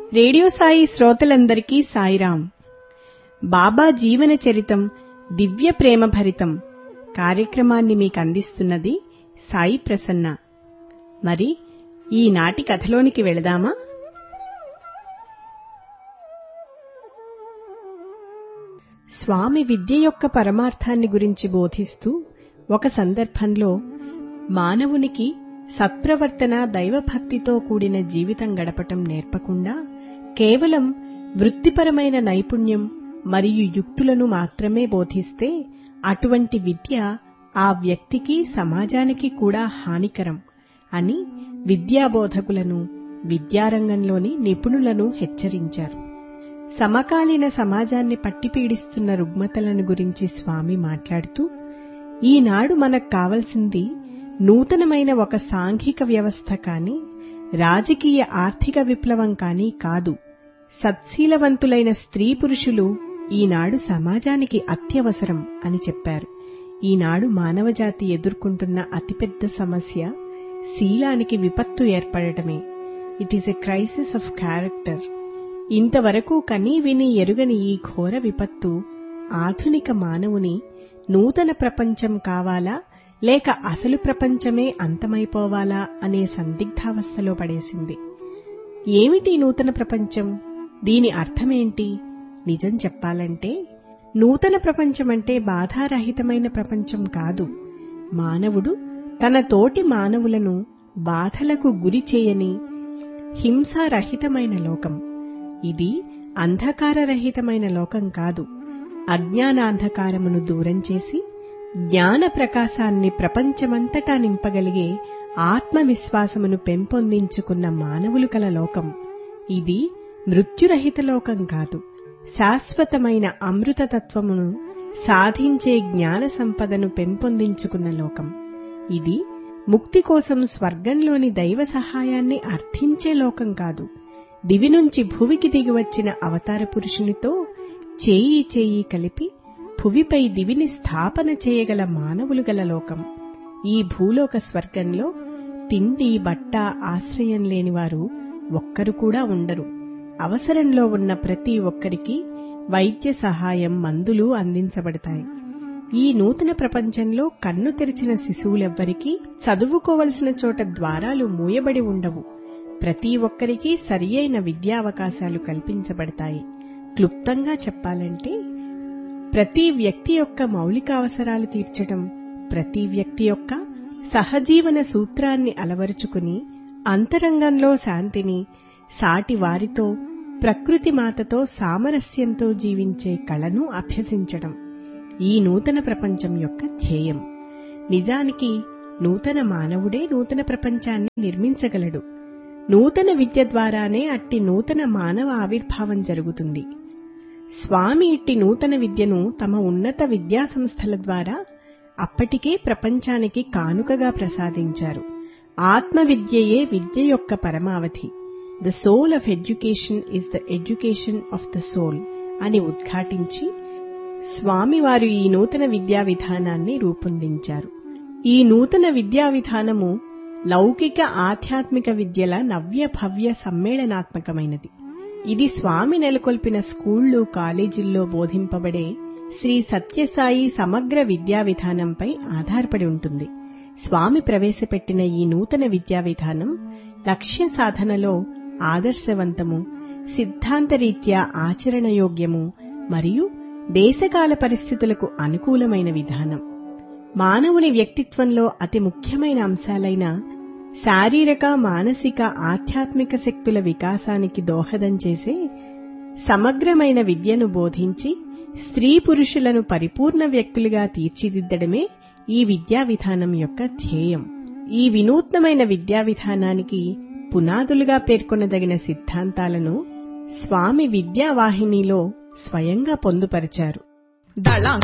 radio Sai శ్రోతలందరికీ సాయిరాం బాబా జీవన చరితం దివ్య ప్రేమ భరితం కార్యక్రమాన్ని మీకు అందిస్తున్నది సాయి ప్రసన్న మరి ఈనాటి కథలోనికి వెళదామా స్వామి విద్య యొక్క పరమార్థాన్ని గురించి బోధిస్తూ ఒక సందర్భంలో మానవునికి సత్ప్రవర్తన దైవభక్తితో కూడిన జీవితం గడపటం నేర్పకుండా కేవలం వృత్తిపరమైన నైపుణ్యం మరియు యుక్తులను మాత్రమే బోధిస్తే అటువంటి విద్య ఆ వ్యక్తికి సమాజానికి కూడా హానికరం అని విద్యాబోధకులను విద్యారంగంలోని నిపుణులను హెచ్చరించారు సమకాలీన సమాజాన్ని పట్టిపీడిస్తున్న రుగ్మతలను గురించి స్వామి మాట్లాడుతూ ఈనాడు మనకు కావలసింది నూతనమైన ఒక సాంఘిక వ్యవస్థ కాని రాజకీయ ఆర్థిక విప్లవం కాని కాదు సత్శీలవంతులైన స్త్రీ పురుషులు ఈనాడు సమాజానికి అత్యవసరం అని చెప్పారు ఈనాడు మానవజాతి ఎదుర్కొంటున్న అతిపెద్ద సమస్య శీలానికి విపత్తు ఏర్పడటమే it is a crisis of character ఇంతవరకు కనీ విని ఎరుగని ఈ ఘోర విపత్తు ఆధునిక మానవుని నూతన ప్రపంచం కావాలా లేక అసలు ప్రపంచమే అంతమైపోవాలా అనే సందిగ్ధావస్థలో పడేసింది ఏమిటి నూతన ప్రపంచం దీని అర్థమేంటి నిజం చెప్పాలంటే నూతన ప్రపంచమంటే బాధారహితమైన ప్రపంచం కాదు మానవుడు తన తోటి మానవులను బాధలకు గురి చేయని హింసారహితమైన లోకం ఇది అంధకారరహితమైన లోకం కాదు అజ్ఞానాంధకారమును దూరం చేసి జ్ఞాన ప్రకాశాన్ని ప్రపంచమంతటా నింపగలిగే ఆత్మవిశ్వాసమును పెంపొందించుకున్న మానవులు కల లోకం ఇది మృత్యురహిత లోకం కాదు శాశ్వతమైన అమృతతత్వమును సాధించే జ్ఞాన సంపదను పెంపొందించుకున్న లోకం ఇది ముక్తి కోసం స్వర్గంలోని దైవ సహాయాన్ని అర్థించే లోకం కాదు దివి నుంచి భువికి దిగివచ్చిన అవతార పురుషునితో చేయి చేయి కలిపి భువిపై దివిని స్థాపన చేయగల మానవులు గల లోకం ఈ భూలోక స్వర్గంలో తిండి బట్ట ఆశ్రయం లేనివారు ఒక్కరు కూడా ఉండరు అవసరంలో ఉన్న ప్రతి ఒక్కరికి వైద్య సహాయం మందులు అందించబడతాయి ఈ నూతన ప్రపంచంలో కన్ను తెరిచిన శిశువులెవ్వరికీ చదువుకోవలసిన చోట ద్వారాలు మూయబడి ఉండవు ప్రతి ఒక్కరికి సరియైన విద్యావకాశాలు కల్పించబడతాయి క్లుప్తంగా చెప్పాలంటే ప్రతి వ్యక్తి యొక్క మౌలిక అవసరాలు తీర్చడం ప్రతి వ్యక్తి యొక్క సహజీవన సూత్రాన్ని అలవరుచుకుని అంతరంగంలో శాంతిని సాటి వారితో ప్రకృతి మాతతో సామరస్యంతో జీవించే కళను అభ్యసించడం ఈ నూతన ప్రపంచం యొక్క ధ్యేయం నిజానికి నూతన మానవుడే నూతన ప్రపంచాన్ని నిర్మించగలడు నూతన విద్య ద్వారానే అట్టి నూతన మానవ ఆవిర్భావం జరుగుతుంది స్వామి ఇట్టి నూతన విద్యను తమ ఉన్నత విద్యా సంస్థల ద్వారా అప్పటికే ప్రపంచానికి కానుకగా ప్రసాదించారు ఆత్మ విద్యయే విద్య యొక్క పరమావధి the soul of education is the education of the soul అని ఉద్ఘాటించి స్వామివారు ఈ నూతన విద్యా విధానాన్ని రూపొందించారు ఈ నూతన విద్యా విధానము లౌకిక ఆధ్యాత్మిక విద్యల నవ్య భవ్య సమ్మేళనాత్మకమైనది ఇది స్వామి నెలకొల్పిన స్కూళ్లు కాలేజీల్లో బోధింపబడే శ్రీ సత్యసాయి సమగ్ర విద్యా విధానంపై ఆధారపడి ఉంటుంది స్వామి ప్రవేశపెట్టిన ఈ నూతన విద్యా విధానం లక్ష్య సాధనలో ఆదర్శవంతము సిద్ధాంతరీత్యా ఆచరణయోగ్యము మరియు దేశకాల పరిస్థితులకు అనుకూలమైన విధానం మానవుని వ్యక్తిత్వంలో అతి ముఖ్యమైన అంశాలైన శారీరక మానసిక ఆధ్యాత్మిక శక్తుల వికాసానికి దోహదం చేసే సమగ్రమైన విద్యను బోధించి స్త్రీ పురుషులను పరిపూర్ణ వ్యక్తులుగా తీర్చిదిద్దడమే ఈ విద్యా విధానం యొక్క ధ్యేయం ఈ వినూత్నమైన విద్యా విధానానికి పునాదులుగా పేర్కొనదగిన సిద్ధాంతాలను స్వామి విద్యావాహినిలో స్వయంగా పొందుపరిచారు దళం